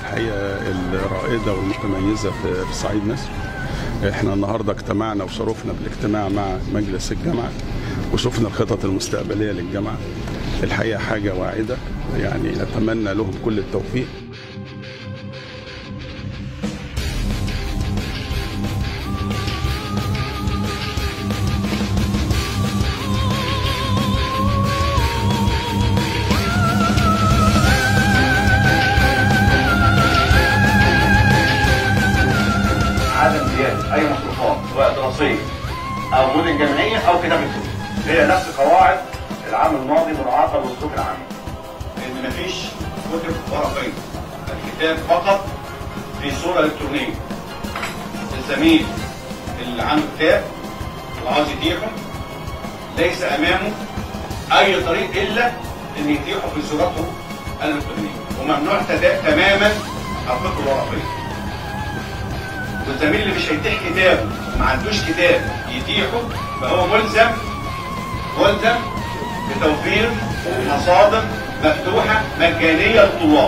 الحقيقه الرائده والمتميزه في في صعيد مصر. احنا النهارده اجتمعنا وشرفنا بالاجتماع مع مجلس الجامعه وشفنا الخطط المستقبليه للجامعه. الحقيقه حاجه واعده يعني نتمنى لهم كل التوفيق. عدم زياده اي مصروفات سواء دراسيه او مدن جامعيه او كتاب الكتب هي نفس قواعد العام الماضي مراعاه للظروف العامه ان مفيش كتب ورقيه الكتاب فقط في صوره الكترونيه الزميل اللي عنده كتاب وعاوز يتيحه ليس امامه اي طريق الا ان يتيحه في صورته الالكترونيه وممنوع تدا- تماما الكتب الورقيه والزميل اللي مش هيتيح كتابه وما عندوش كتاب يتيحه فهو ملزم ملزم بتوفير مصادر مفتوحه مجانيه للطلاب.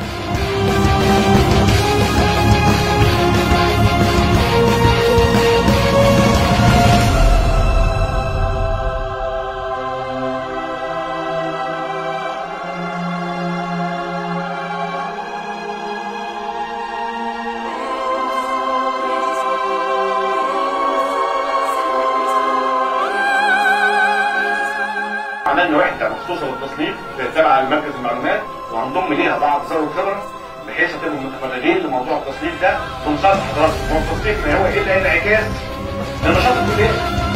عملنا وحده مخصوصه للتصنيف تابعه لمركز المعلومات وهنضم ليها بعض ذوي الخبره بحيث تبقوا متفرغين لموضوع التصنيف ده في مصالح حضراتكم هو التصنيف ما هو الا انعكاس لنشاط الكليه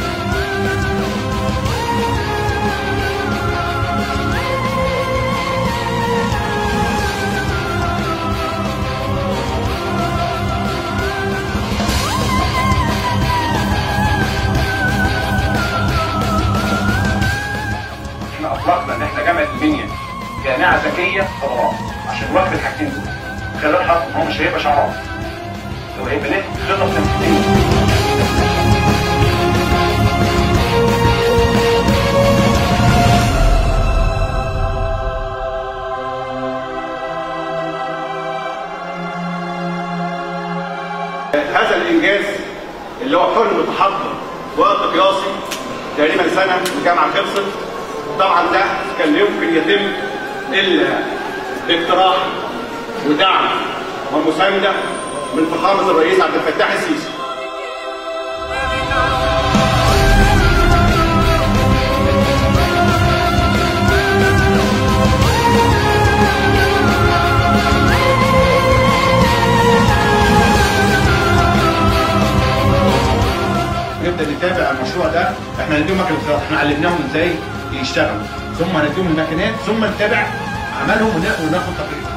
احنا اطلقنا ان احنا جامعه المنيا جامعه ذكيه خضراء عشان نواكب الحاجتين دول خلال حرف هو مش هيبقى شعارات هو هيبقى ليه خطط تنفيذيه هذا الانجاز اللي هو حلم متحضر وقت قياسي تقريبا سنه الجامعه خلصت طبعا ده كان يمكن يتم الا باقتراح ودعم ومسانده من فخامه الرئيس عبد الفتاح السيسي نبدا نتابع المشروع ده احنا هنديهم مكنه خياطه احنا علمناهم ازاي يشتغلوا ثم هنديهم الماكينات ثم نتابع عملهم ون- وناخد تقرير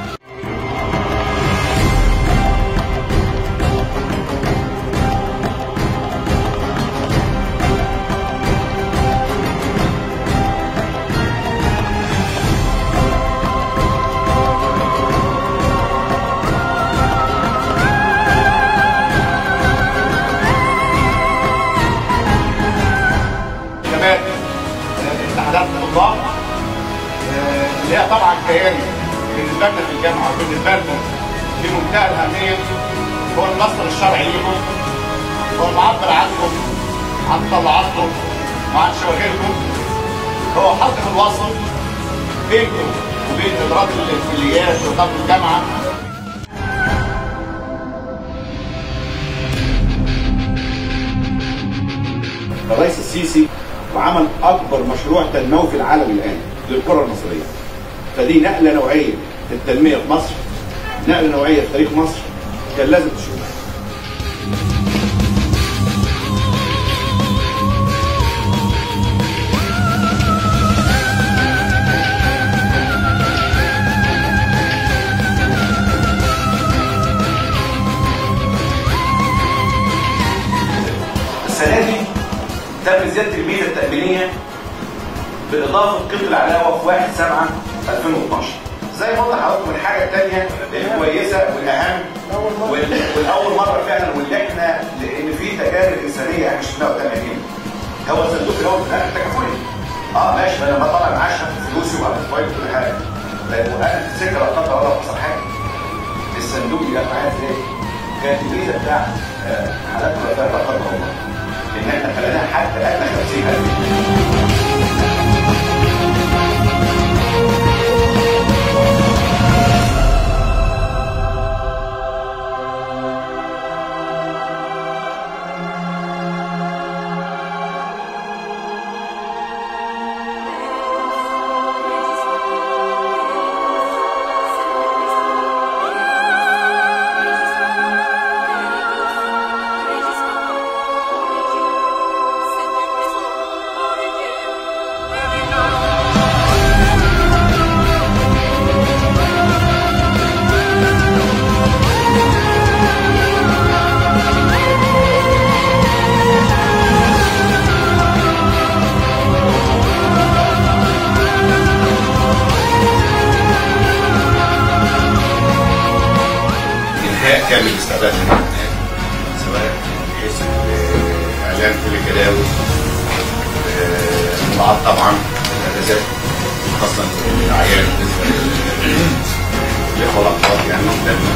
شباب آه، اتحادات الطلاب آه، اللي هي طبعا كيان بالنسبه لنا في الجامعه وبالنسبه لكم في منتهى الاهميه هو المصدر الشرعي ليكم هو المعبر عنكم عن طلعاتكم وعن شواغلكم هو حلقه الوصل بينكم وبين ادارات الكليات واداره الجامعه الرئيس السيسي وعمل اكبر مشروع تنموي في العالم الان للقرى المصريه فدي نقله نوعيه في التنميه في مصر نقله نوعيه في تاريخ مصر كان لازم تشوفها السنه دي تم زياده الميزه التأمينية بإضافة قيمة العلاوة في 1 7 2012 زي ما قلت لحضراتكم الحاجة الثانية الكويسة والأهم وال- والأول مرة فعلا واللي احنا لأن في تجارب إنسانية احنا شفناها قدام عينينا هو الصندوق اللي هو في الآخر تكافلي اه ماشي ما انا بطلع معاش فلوسي وعلى فوائد وكل حاجة طيب وانا سكة لا قدر الله حصل حاجة الصندوق اللي جت معايا ازاي؟ كانت الميزه بتاع آه، حالات الوفاه لا قدر الله ان احنا خليناها حتى ادنى 50000 انهاء كامل الاستعداد للامتحانات سواء من حيث اعلان كل الجداول آه، مراعاة طبعا الاجازات خاصه الاعياد بالنسبه للاخوه الاطفال يعني ده